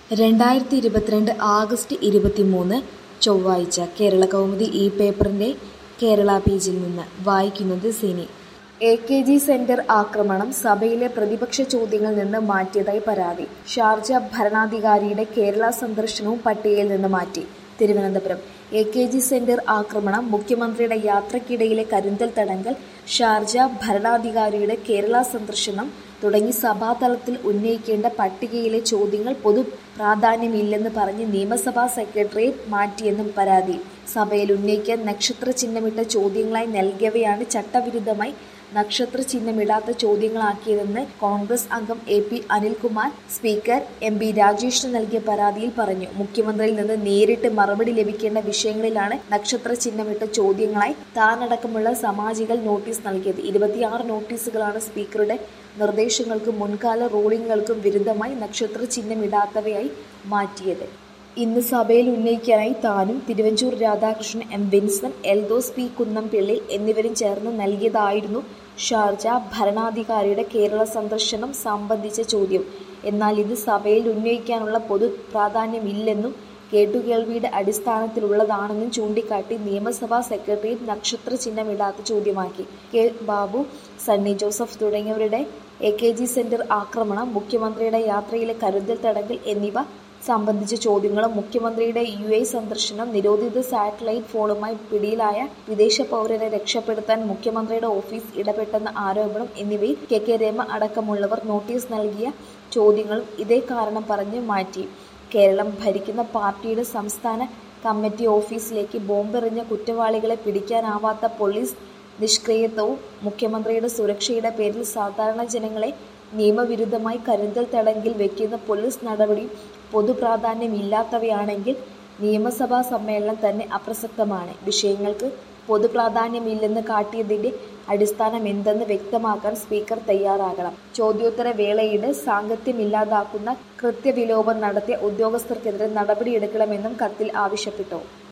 രണ്ടായിരത്തി ഇരുപത്തിരണ്ട് ആഗസ്റ്റ് ഇരുപത്തിമൂന്ന് ചൊവ്വാഴ്ച കേരള കൗമുദി ഈ പേപ്പറിൻ്റെ കേരള പേജിൽ നിന്ന് വായിക്കുന്നത് Cini A K G centre ആക്രമണം സഭയിലെ പ്രതിപക്ഷ ചോദ്യങ്ങളിൽ നിന്ന് മാറ്റിയതായി പരാതി ഷാർജ ഭരണാധികാരിയുടെ കേരള സന്ദർശനവും പട്ടികയിൽ നിന്ന് മാറ്റി Thiruvananthapuram A K G centre ആക്രമണം മുഖ്യമന്ത്രിയുടെ യാത്രക്കിടയിലെ കരുന്തൽ തടങ്കൽ ഷാർജ ഭരണാധികാരിയുടെ കേരള സന്ദർശനം തുടങ്ങി സഭാതലത്തിൽ ഉന്നയിക്കേണ്ട പട്ടികയിലെ ചോദ്യങ്ങൾ പൊതു പ്രാധാന്യമില്ലെന്ന് പറഞ്ഞ് നിയമസഭാ സെക്രട്ടേറിയറ്റ് മാറ്റിയെന്നും പരാതി സഭയിൽ ഉന്നയിക്കാൻ നക്ഷത്ര ചിഹ്നമിട്ട ചോദ്യങ്ങളായി നൽകിയവയാണ് ചട്ടവിരുദ്ധമായി നക്ഷത്ര ചിഹ്നമിടാത്ത ചോദ്യങ്ങളാക്കിയതെന്ന് കോൺഗ്രസ് അംഗം A P Anilkumar speaker M P രാജേഷിന് നൽകിയ പരാതിയിൽ പറഞ്ഞു മുഖ്യമന്ത്രിയിൽ നിന്ന് നേരിട്ട് മറുപടി ലഭിക്കേണ്ട വിഷയങ്ങളിലാണ് നക്ഷത്ര ചിഹ്നമിട്ട ചോദ്യങ്ങളായി താനടക്കമുള്ള സമാജികൾ നോട്ടീസ് നൽകിയത് ഇരുപത്തിയാറ് നോട്ടീസുകളാണ് സ്പീക്കറുടെ നിർദ്ദേശങ്ങൾക്കും മുൻകാല റൂളിങ്ങുകൾക്കും വിരുദ്ധമായി നക്ഷത്ര ചിഹ്നമിടാത്തവയായി മാറ്റിയത് ഇന്ന് സഭയിൽ ഉന്നയിക്കാനായി താനും തിരുവഞ്ചൂർ രാധാകൃഷ്ണൻ എം വിൻസെന്റ് എൽദോസ് പി കുന്നംപിള്ളി എന്നിവരും ചേർന്ന് നൽകിയതായിരുന്നു ഷാർജ ഭരണാധികാരിയുടെ കേരള സന്ദർശനം സംബന്ധിച്ച ചോദ്യം എന്നാൽ ഇത് സഭയിൽ ഉന്നയിക്കാനുള്ള പൊതു പ്രാധാന്യമില്ലെന്നും കേട്ടുകേൾവിയുടെ അടിസ്ഥാനത്തിലുള്ളതാണെന്നും ചൂണ്ടിക്കാട്ടി നിയമസഭാ സെക്രട്ടേറിയറ്റ് നക്ഷത്ര ചിഹ്നമിടാത്ത ചോദ്യമാക്കി കെ ബാബു സണ്ണി ജോസഫ് തുടങ്ങിയവരുടെ എ കെ ജി സെന്റർ ആക്രമണം മുഖ്യമന്ത്രിയുടെ യാത്രയിലെ കരുതൽ തടങ്കൽ എന്നിവ സംബന്ധിച്ച ചോദ്യങ്ങളും മുഖ്യമന്ത്രിയുടെ യു എ സന്ദർശനം നിരോധിത സാറ്റലൈറ്റ് ഫോണുമായി പിടിയിലായ വിദേശ പൗരരെ രക്ഷപ്പെടുത്താൻ മുഖ്യമന്ത്രിയുടെ ഓഫീസ് ഇടപെട്ടെന്ന ആരോപണം എന്നിവയിൽ കെ കെ രമ അടക്കമുള്ളവർ നോട്ടീസ് നൽകിയ ചോദ്യങ്ങളും ഇതേ കാരണം പറഞ്ഞ് മാറ്റി കേരളം ഭരിക്കുന്ന പാർട്ടിയുടെ സംസ്ഥാന കമ്മിറ്റി ഓഫീസിലേക്ക് ബോംബെറിഞ്ഞ കുറ്റവാളികളെ പിടിക്കാനാവാത്ത പോലീസ് നിഷ്ക്രിയത്വവും മുഖ്യമന്ത്രിയുടെ സുരക്ഷയുടെ പേരിൽ സാധാരണ ജനങ്ങളെ നിയമവിരുദ്ധമായി കരുതൽ തടങ്കിൽ വെക്കുന്ന പോലീസ് നടപടിയും പൊതുപ്രാധാന്യമില്ലാത്തവയാണെങ്കിൽ നിയമസഭാ സമ്മേളനം തന്നെ അപ്രസക്തമാണ് വിഷയങ്ങൾക്ക് പൊതുപ്രാധാന്യമില്ലെന്ന് കാട്ടിയതിന്റെ അടിസ്ഥാനം എന്തെന്ന് വ്യക്തമാക്കാൻ സ്പീക്കർ തയ്യാറാകണം ചോദ്യോത്തര വേളയുടെ സാങ്കത്യമില്ലാതാക്കുന്ന കൃത്യവിലോപം നടത്തിയ ഉദ്യോഗസ്ഥർക്കെതിരെ നടപടിയെടുക്കണമെന്നും കത്തിൽ ആവശ്യപ്പെട്ടു